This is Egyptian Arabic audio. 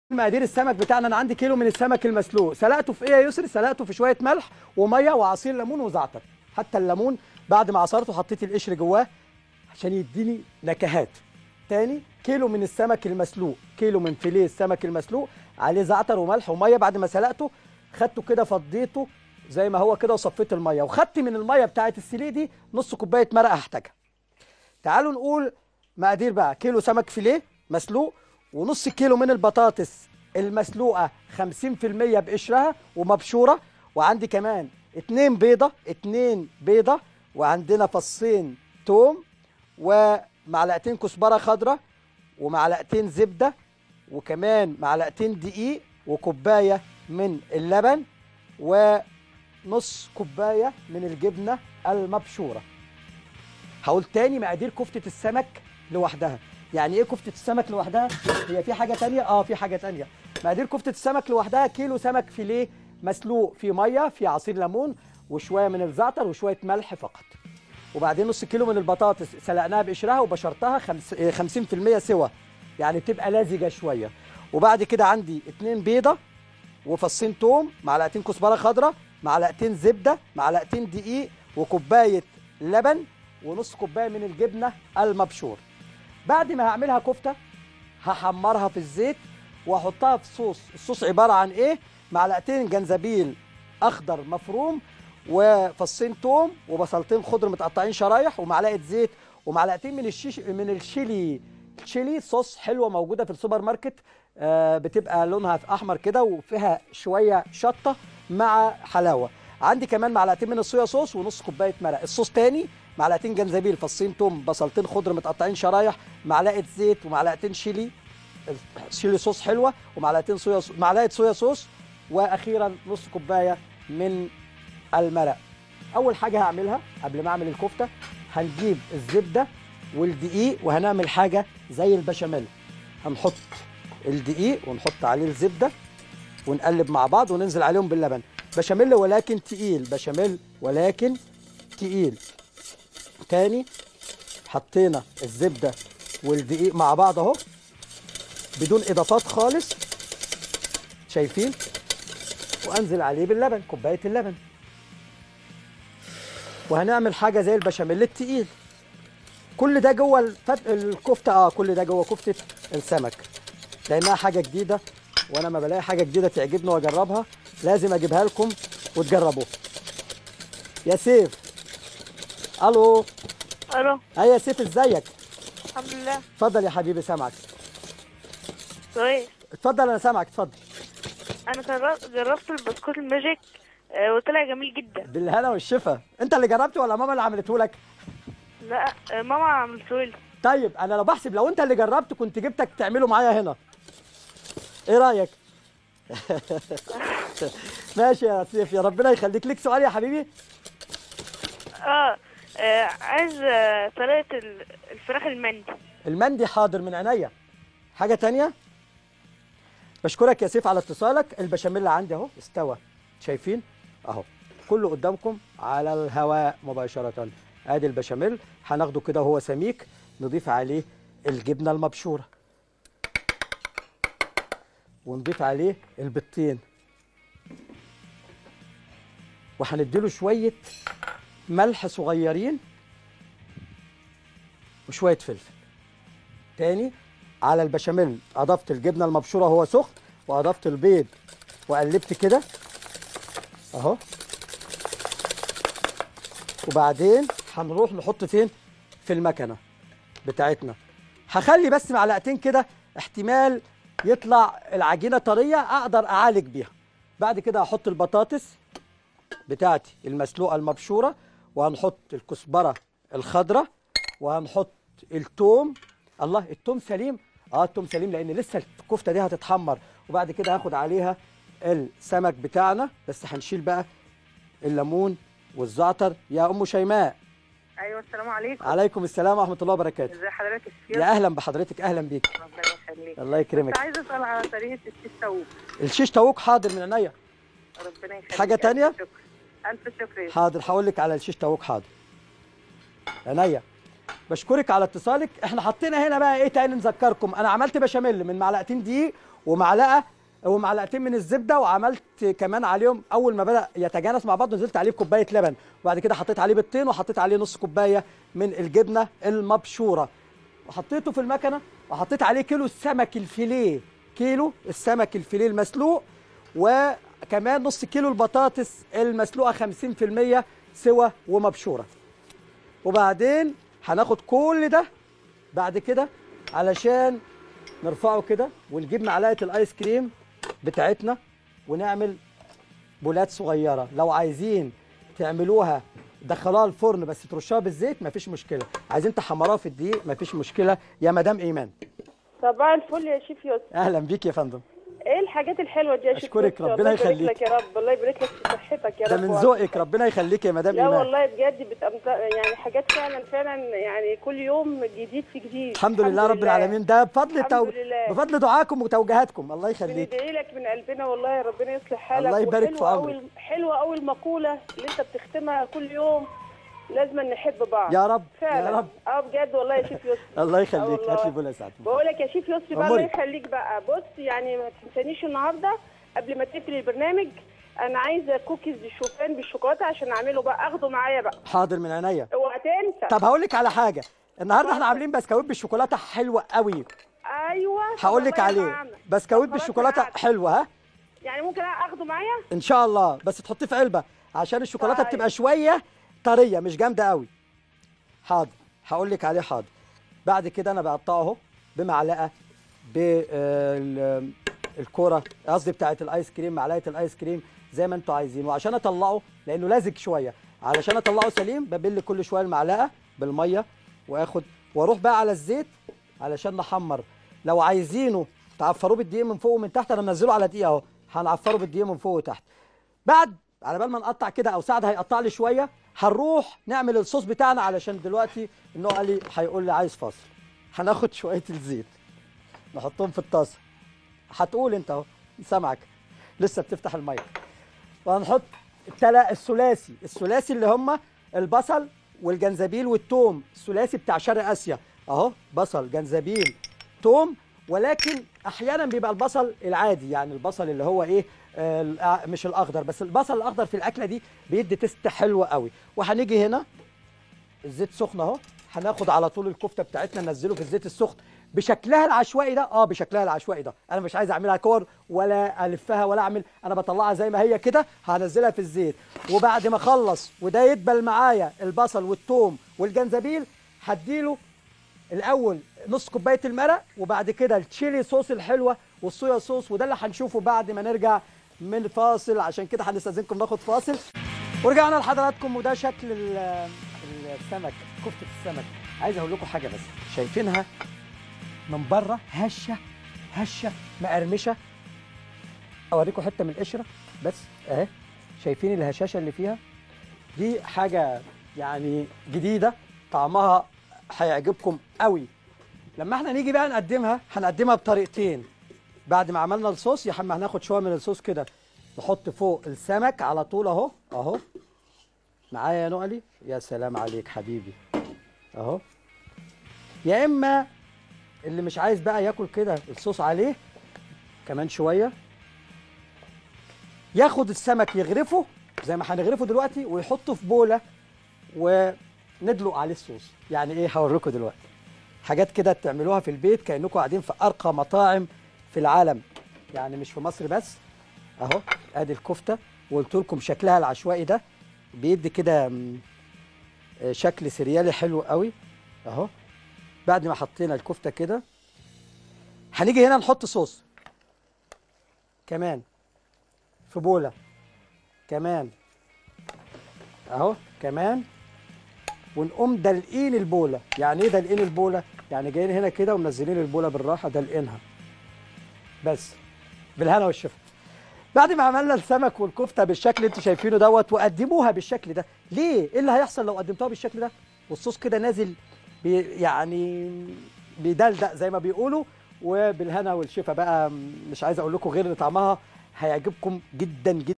مقادير السمك بتاعنا انا عندي كيلو من السمك المسلوق سلقته في ايه يا يسري سلقته في شويه ملح وميه وعصير ليمون وزعتر حتى الليمون بعد ما عصرته حطيت القشر جواه عشان يديني نكهات تاني كيلو من السمك المسلوق كيلو من فيليه السمك المسلوق عليه زعتر وملح وميه بعد ما سلقته خدته كده فضيته زي ما هو كده وصفيت الميه وخدت من الميه بتاعه السليق دي نص كوبايه مرقه هحتاجها تعالوا نقول مقادير بقى كيلو سمك فيليه مسلوق ونص كيلو من البطاطس المسلوقه 50% بقشرها ومبشوره وعندي كمان اتنين بيضه اتنين بيضه وعندنا فصين توم ومعلقتين كزبره خضراء ومعلقتين زبده وكمان معلقتين دقيق وكوبايه من اللبن ونص كوبايه من الجبنه المبشوره هقول تاني مقادير كفته السمك لوحدها يعني ايه كفته السمك لوحدها هي في حاجه تانية اه في حاجه تانية مقادير كفته السمك لوحدها كيلو سمك فيليه مسلوق في ميه في عصير ليمون وشويه من الزعتر وشويه ملح فقط وبعدين نص كيلو من البطاطس سلقناها بقشرها وبشرتها خمس- آه، 50% سوا يعني بتبقى لازجه شويه وبعد كده عندي اتنين بيضه وفصين توم معلقتين كزبره خضراء معلقتين زبده معلقتين دقيق وكوبايه لبن ونص كوبايه من الجبنه المبشور بعد ما هعملها كفته هحمرها في الزيت واحطها في صوص الصوص عباره عن ايه معلقتين جنزبيل اخضر مفروم وفصين توم وبصلتين خضر متقطعين شرايح ومعلقه زيت ومعلقتين من الشيش من الشيلي تشيلي صوص حلوه موجوده في السوبر ماركت آه بتبقى لونها في احمر كده وفيها شويه شطه مع حلاوه عندي كمان معلقتين من الصويا صوص ونص كوبايه مرق الصوص تاني معلقتين جنزبيل فصين توم بصلتين خضر متقطعين شرايح معلقه زيت ومعلقتين شيلي شيلي صوص حلوه ومعلقتين صويا صوص معلقه صويا صوص واخيرا نص كوبايه من المرق اول حاجه هعملها قبل ما اعمل الكفته هنجيب الزبده والدقيق وهنعمل حاجه زي البشاميل هنحط الدقيق ونحط عليه الزبده ونقلب مع بعض وننزل عليهم باللبن بشاميل ولكن تقيل بشاميل ولكن تقيل تاني حطينا الزبده والدقيق مع بعض اهو بدون اضافات خالص شايفين وانزل عليه باللبن كوبايه اللبن وهنعمل حاجه زي البشاميل التقيل كل ده جوه الفت... الكفته اه كل ده جوه كفته السمك لانها حاجه جديده وانا ما بلاقي حاجه جديده تعجبني واجربها لازم اجيبها لكم وتجربوها يا سيف الو الو ايوه يا سيف ازيك الحمد لله اتفضل يا حبيبي سامعك كويس اتفضل انا سامعك اتفضل انا جربت جربت البسكوت الماجيك آه، وطلع جميل جدا بالهنا والشفا انت اللي جربته ولا ماما اللي عملته لك لا آه، ماما عملته لي طيب انا لو بحسب لو انت اللي جربت كنت جبتك تعمله معايا هنا ايه رايك ماشي يا سيف يا ربنا يخليك ليك سؤال يا حبيبي اه آه، عايز آه، طريقة ال- الفراخ المندي المندي حاضر من عينيا حاجه تانية بشكرك يا سيف على اتصالك البشاميل اللي عندي اهو استوى شايفين اهو كله قدامكم على الهواء مباشره ادي البشاميل هناخده كده وهو سميك نضيف عليه الجبنه المبشوره ونضيف عليه البيضتين وهنديله شويه ملح صغيرين وشويه فلفل تاني على البشاميل اضفت الجبنه المبشوره وهو سخن واضفت البيض وقلبت كده اهو وبعدين هنروح نحط فين في المكنه بتاعتنا هخلي بس معلقتين كده احتمال يطلع العجينه طريه اقدر اعالج بيها بعد كده هحط البطاطس بتاعتي المسلوقه المبشوره وهنحط الكزبره الخضراء وهنحط التوم الله التوم سليم اه التوم سليم لان لسه الكفته دي هتتحمر وبعد كده هاخد عليها السمك بتاعنا بس هنشيل بقى الليمون والزعتر يا ام شيماء ايوه السلام عليكم عليكم السلام ورحمه الله وبركاته ازي حضرتك يا يا اهلا بحضرتك اهلا بيك ربنا يخليك الله يكرمك كنت عايزه اسال على طريقه الشيش طاووق الشيش طاووق حاضر من عينيا ربنا يخليك حاجة ألف تانية؟ شكر الف شكر يا حاضر هقول لك على الشيش طاووق حاضر عينيا بشكرك على اتصالك احنا حطينا هنا بقى ايه تاني نذكركم انا عملت بشاميل من معلقتين دقيق ومعلقه ومعلقتين من الزبده وعملت كمان عليهم اول ما بدا يتجانس مع بعض نزلت عليه بكوبايه لبن وبعد كده حطيت عليه بيضتين وحطيت عليه نص كوبايه من الجبنه المبشوره وحطيته في المكنه وحطيت عليه كيلو السمك الفيليه كيلو السمك الفيليه المسلوق وكمان نص كيلو البطاطس المسلوقه 50% سوا ومبشوره وبعدين هناخد كل ده بعد كده علشان نرفعه كده ونجيب معلقه الايس كريم بتاعتنا ونعمل بولات صغيره لو عايزين تعملوها دخلوها الفرن بس ترشوها بالزيت مفيش مشكله عايزين تحمروها في الدقيق مفيش مشكله يا مدام ايمان صباح الفل يا شيف يوسف اهلا بيك يا فندم ايه الحاجات الحلوه دي يا شيف أشكرك، يوسف؟ ربنا الله يبارك يخليك. لك يا رب الله يبارك لك في صحتك يا ده رب من وعافيتك. ذوقك ربنا يخليك يا مدام لا ايمان والله بجد بتبقى يعني حاجات فعلا فعلا يعني كل يوم جديد في جديد الحمد لله رب العالمين ده بفضل الحمد تو... لله. بفضل دعائكم وتوجيهاتكم الله يخليك بندعي لك من قلبنا والله يا ربنا يصلح حالك الله يبارك في وحلوة عمرك. أوي حلوه قوي المقوله اللي انت بتختمها كل يوم لازم نحب بعض يا رب فعلا يا رب اه بجد والله يا شيف يوسف الله آه يخليك والله. هات لي بوله ساعه بقول لك يا شيف يسري بقى أموري. الله يخليك بقى بص يعني ما تنسانيش النهارده قبل ما تقفل البرنامج انا عايزه كوكيز بالشوفان بالشوكولاته عشان اعمله بقى اخده معايا بقى حاضر من عينيا اوعى تنسى طب هقول لك على حاجه النهارده احنا عاملين بسكويت بالشوكولاته حلوه قوي ايوه هقول لك طب عليه الله يرحمك. بسكويت طب خلاص بالشوكولاته أنا حلوه ها يعني ممكن اخده معايا ان شاء الله بس تحطيه في علبه عشان الشوكولاته طيب. بتبقى شويه طريه مش جامده قوي حاضر هقول لك عليه حاضر بعد كده انا بقطعه اهو بمعلقه بالكوره قصدي بتاعه الايس كريم معلقه الايس كريم زي ما انتوا عايزين وعشان اطلعه لانه لازج شويه علشان اطلعه سليم ببل كل شويه المعلقه بالميه واخد واروح بقى على الزيت علشان نحمر لو عايزينه تعفروه بالدقيق من فوق ومن تحت انا منزله على دقيقه اهو هنعفره بالدقيق من فوق وتحت بعد على بال ما نقطع كده او سعد هيقطع لي شويه هنروح نعمل الصوص بتاعنا علشان دلوقتي انه قال لي هيقول لي عايز فاصل هناخد شويه الزيت نحطهم في الطاسه هتقول انت اهو سامعك لسه بتفتح المايك وهنحط التلا الثلاثي الثلاثي اللي هم البصل والجنزبيل والثوم الثلاثي بتاع شرق اسيا اهو بصل جنزبيل ثوم ولكن احيانا بيبقى البصل العادي يعني البصل اللي هو ايه آه الأع- مش الاخضر بس البصل الاخضر في الاكله دي بيدي تست حلوه قوي وهنيجي هنا الزيت سخن اهو هناخد على طول الكفته بتاعتنا ننزله في الزيت السخن بشكلها العشوائي ده اه بشكلها العشوائي ده انا مش عايز اعملها كور ولا الفها ولا اعمل انا بطلعها زي ما هي كده هنزلها في الزيت وبعد ما اخلص وده يدبل معايا البصل والثوم والجنزبيل هديله الاول نص كوبايه المرق وبعد كده التشيلي صوص الحلوه والصويا صوص وده اللي هنشوفه بعد ما نرجع من الفاصل عشان كده هنستاذنكم ناخد فاصل ورجعنا لحضراتكم وده شكل ال- السمك كفته السمك عايز اقول لكم حاجه بس شايفينها من بره هشه هشه مقرمشه اوريكم حته من القشره بس اهي شايفين الهشاشه اللي فيها دي حاجه يعني جديده طعمها هيعجبكم قوي لما احنا نيجي بقى نقدمها هنقدمها بطريقتين بعد ما عملنا الصوص يا حما هناخد شويه من الصوص كده نحط فوق السمك على طول اهو اهو معايا يا نقلي يا سلام عليك حبيبي اهو يا اما اللي مش عايز بقى ياكل كده الصوص عليه كمان شويه ياخد السمك يغرفه زي ما هنغرفه دلوقتي ويحطه في بوله وندلق عليه الصوص يعني ايه هوريكم دلوقتي حاجات كده تعملوها في البيت كانكم قاعدين في ارقى مطاعم في العالم يعني مش في مصر بس اهو ادي الكفته وقلت لكم شكلها العشوائي ده بيدي كده م، آه، شكل سريالي حلو قوي اهو بعد ما حطينا الكفته كده هنيجي هنا نحط صوص كمان في بوله كمان اهو كمان ونقوم دلقين البوله يعني ايه دلقين البوله يعني جايين هنا كده ومنزلين البوله بالراحه دلقينها بس بالهنا والشفا بعد ما عملنا السمك والكفته بالشكل اللي انتوا شايفينه دوت وقدموها بالشكل ده ليه ايه اللي هيحصل لو قدمتوها بالشكل ده والصوص كده نازل بي يعني بيدلدق زي ما بيقولوا وبالهنا والشفا بقى مش عايز اقول لكم غير ان طعمها هيعجبكم جدا جدا